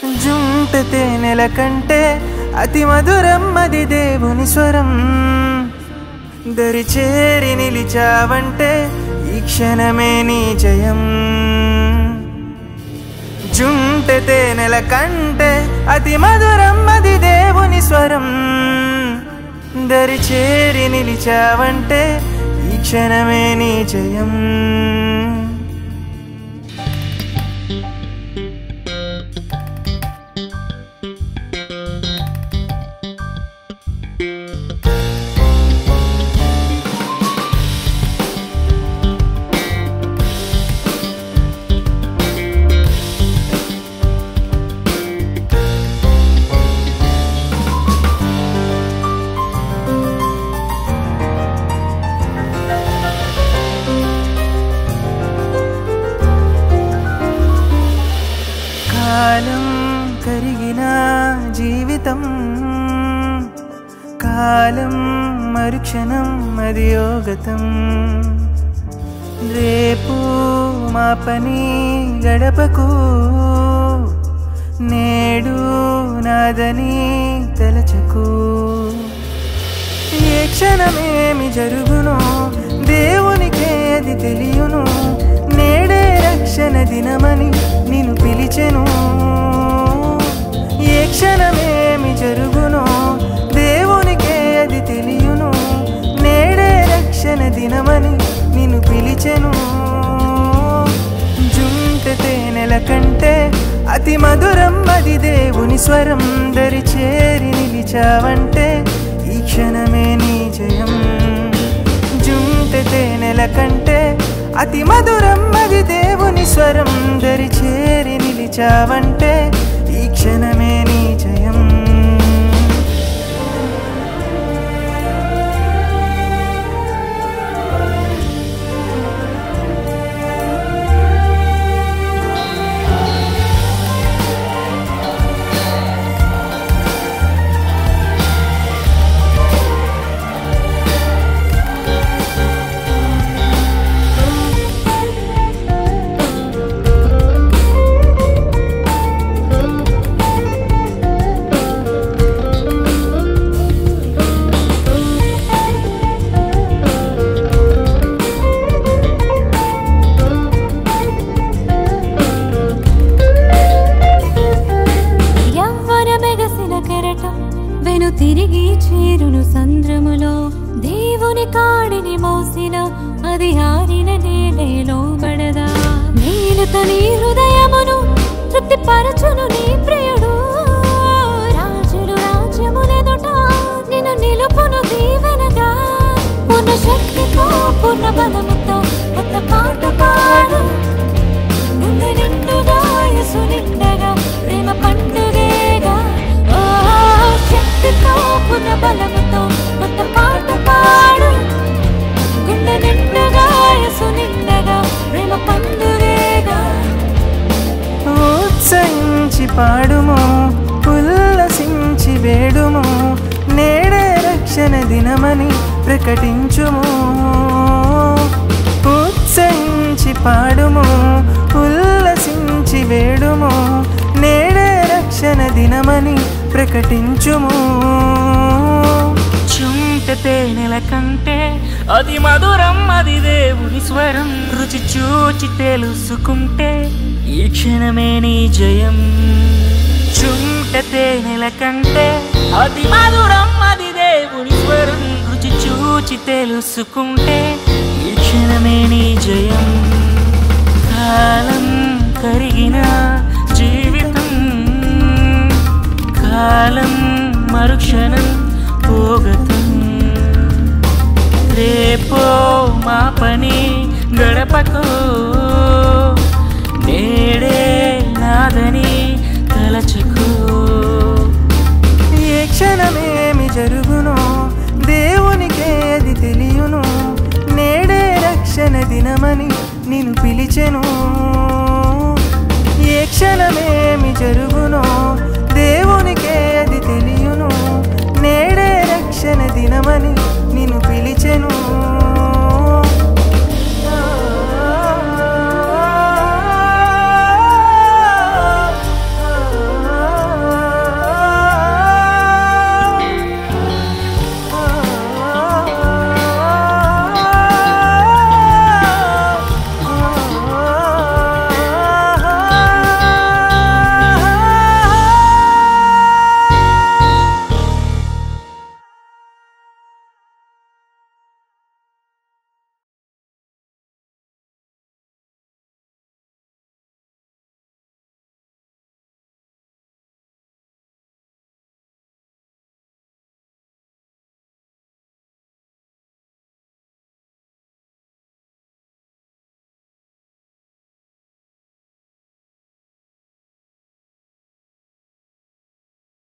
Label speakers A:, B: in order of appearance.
A: జుంట తేనెల కంటే అతి మధురం అది దేవుని స్వరం దరి చేరి నిలిచావంటే ఈ క్షణమే నీ జయం జుంట తేనెల కంటే అతి మధురం అది దేవుని స్వరం దరి చేరి నిలిచావంటే ఈ క్షణమే నీ జయం కాలం కరిగిన జీవితం కాలం మరుక్షణం అది యోగతం రేపు మా పని గడపకు నేడు నాదని తలచకు ఏ క్షణమేమి జరుగునో దేవునికే అది తెలియను నేడే రక్షణ దినమని నిన్ను పిలిచెను ఏ క్షణమేమి జరుగునో దేవునికే అది తెలియను నేడే రక్షణ దినమని నిన్ను పిలిచెను జుంట తేనెల కంటే అతి మధురం అది దేవుని స్వరం దరి చేరి నిలిచావంటే ఈ క్షణమే నీ జయం జుంట తేనెల కంటే అతి మధురం అది దేవుని స్వరం దరి చేరి నిలిచావంటే ఈ క్షణమే నీ జయం
B: యవ్వన మెగసిన కెరటం వెను తిరిగి చేరును సంద్రములో దేవుని కాడిని మోసిన అది ఆరిన నేలలో బడదా నేనుత నీ హృదయమును తృప్తి పరచును నీ ప్రియుడు రాజులు రాజ్యములెదుట నిన్ను నిలుపును దీవెనగా పూర్ణ శక్తితో పూర్ణ బలముతో కొత్త పాట పాడు గుండె నిండుగా యేసు నిండగా ప్రేమ పండుగేగా ఓ శక్తితో పున బలముతో కొత్త పాట పాడు గుండె నిండుగా యేసు నిండగా ప్రేమ పండుగేగా
A: ఉత్సహించి పాడుము ఉల్లసించి వేడుము నేడే రక్షణ దినమని ప్రకటించుము ఉత్సహించి పాడుము ఉల్లసించి వేడుము నేడే రక్షణ దినమని ప్రకటించుము చుంట తేనెల కంటే అది మధురం అది దేవుని స్వరం రుచి చూచి తెలుసుకుంటే ఈ క్షణమే నీ జయం చుంట తేనెల కంటే అది మధురం అది దేవుని స్వరం రుచి చూచి తెలుసుకుంటే ఈ క్షణమే నీ జయం కాలం కరిగిన జీవితం కాలం మరుక్షణం పోగతం రేపో మా పని గడపకు నేడే నాదని తలచకు ఏ క్షణమేమి జరుగునో దేవునికే అది తెలియను నేడే రక్షణ దినమని నిన్ను పిలిచెను